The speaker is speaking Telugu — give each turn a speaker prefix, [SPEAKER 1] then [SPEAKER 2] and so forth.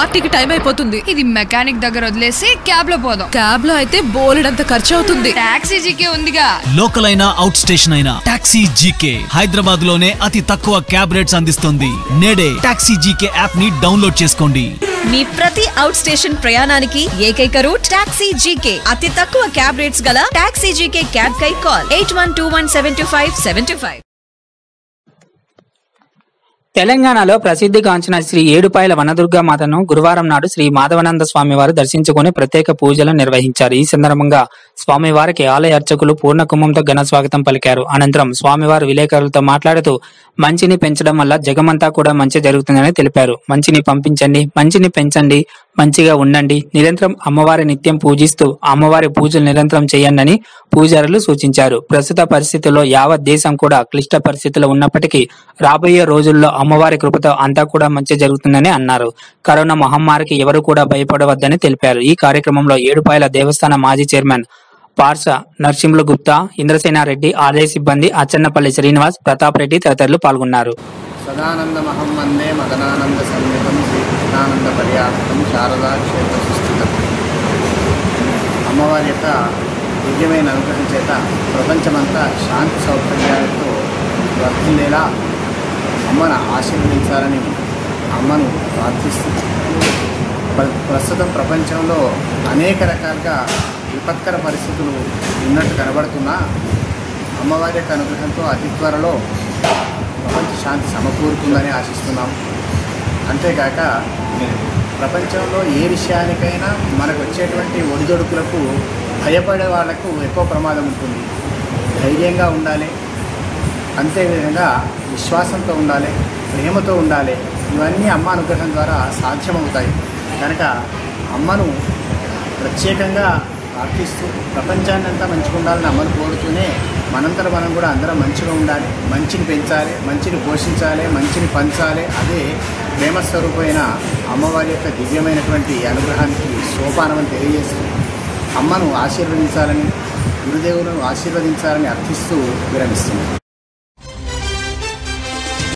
[SPEAKER 1] పార్టీకి టైం అయిపోతుంది
[SPEAKER 2] ఇది మెకానిక్ దగ్గర వదిలేసి క్యాబ్ లో పోదాం
[SPEAKER 1] క్యాబ్ లో అయితే బోలెడంత ఖర్చు అవుతుంది
[SPEAKER 2] టాక్సీ జీకే ఉందిగా
[SPEAKER 3] లోకల్ అయినా అవుట్ స్టేషన్ అయినా టాక్సీ జీకే హైదరాబాద్ లోనే అతి తక్కువ క్యాబ్ రేట్స్ అందిస్తుంది నేడే టాక్సీ జీకే యాప్ ని డౌన్లోడ్ చేసుకోండి
[SPEAKER 4] మీ ప్రతి అవుట్ స్టేషన్ ప్రయాణానికి ఏకైక రూట్ టాక్సీ జీకే అతి తక్కువ క్యాబ్ రేట్స్ గల టాక్సీ జీకే క్యాబ్ కై call eight one two one seven two five seven two five
[SPEAKER 5] తెలంగాణలో ప్రసిద్ధిగాంచిన శ్రీ ఏడుపాయల వనదుర్గా మాతను గురువారం నాడు శ్రీ మాధవనంద స్వామి వారు దర్శించుకుని ప్రత్యేక పూజలు నిర్వహించారు ఈ సందర్భంగా స్వామివారికి ఆలయ అర్చకులు పూర్ణ కుంభంతో ఘన స్వాగతం పలికారు అనంతరం స్వామివారు విలేకరులతో మాట్లాడుతూ మంచిని పెంచడం వల్ల జగమంతా కూడా మంచి జరుగుతుందని తెలిపారు మంచిని పంపించండి మంచిని పెంచండి మంచిగా ఉండండి నిరంతరం అమ్మవారి నిత్యం పూజిస్తూ అమ్మవారి పూజలు నిరంతరం చేయండి పూజారులు సూచించారు ప్రస్తుత పరిస్థితుల్లో యావత్ దేశం కూడా క్లిష్ట పరిస్థితుల్లో ఉన్నప్పటికీ రాబోయే రోజుల్లో అమ్మవారి కృపతో అంతా కూడా మంచి జరుగుతుందని అన్నారు కరోనా మహమ్మారికి ఎవరు కూడా భయపడవద్దని తెలిపారు ఈ కార్యక్రమంలో ఏడుపాయల దేవస్థాన మాజీ చైర్మన్ పార్స నరసింహులు గుప్తా ఇంద్రసేనారెడ్డి ఆలయ సిబ్బంది అచ్చన్నపల్లి శ్రీనివాస్ ప్రతాప్ రెడ్డి తదితరులు పాల్గొన్నారు
[SPEAKER 6] సదానందమహం వందే మదనానంద సన్నిధం శ్రీకృష్ణానంద పర్యాప్తం శారదా క్షేత్ర సుస్థితం అమ్మవారి యొక్క దివ్యమైన అనుగ్రహం చేత ప్రపంచమంతా శాంతి సౌకర్యాలతో వర్తిల్లేలా అమ్మను ఆశీర్వదించాలని అమ్మను ప్రార్థిస్తుంది ప్ర- ప్రస్తుతం ప్రపంచంలో అనేక రకాలుగా విపత్కర పరిస్థితులు ఉన్నట్టు కనబడుతున్నా అమ్మవారి యొక్క అనుగ్రహంతో అతి త్వరలో ప్రపంచ శాంతి సమకూరుతుందని ఆశిస్తున్నాం అంతేకాక ప్రపంచంలో ఏ విషయానికైనా మనకు వచ్చేటువంటి ఒడిదొడుకులకు భయపడే వాళ్లకు ఎక్కువ ప్రమాదం ఉంటుంది ధైర్యంగా ఉండాలి అంతేవిధంగా విశ్వాసంతో ఉండాలి ప్రేమతో ఉండాలి ఇవన్నీ అమ్మ అనుగ్రహం ద్వారా సాధ్యమవుతాయి కనుక అమ్మను ప్రత్యేకంగా ప్రార్థిస్తూ ప్రపంచాన్ని అంతా మంచిగా ఉండాలని అమ్మను కోరుతూనే మనంతట మనం కూడా అందరం మంచిగా ఉండాలి మంచిని పెంచాలి మంచిని పోషించాలి మంచిని పంచాలి అదే ప్రేమస్వరూపమైన అమ్మవారి యొక్క దివ్యమైనటువంటి అనుగ్రహానికి సోపానమని తెలియజేస్తూ అమ్మను ఆశీర్వదించాలని గురుదేవులను ఆశీర్వదించాలని అర్థిస్తూ విరమిస్తున్నాను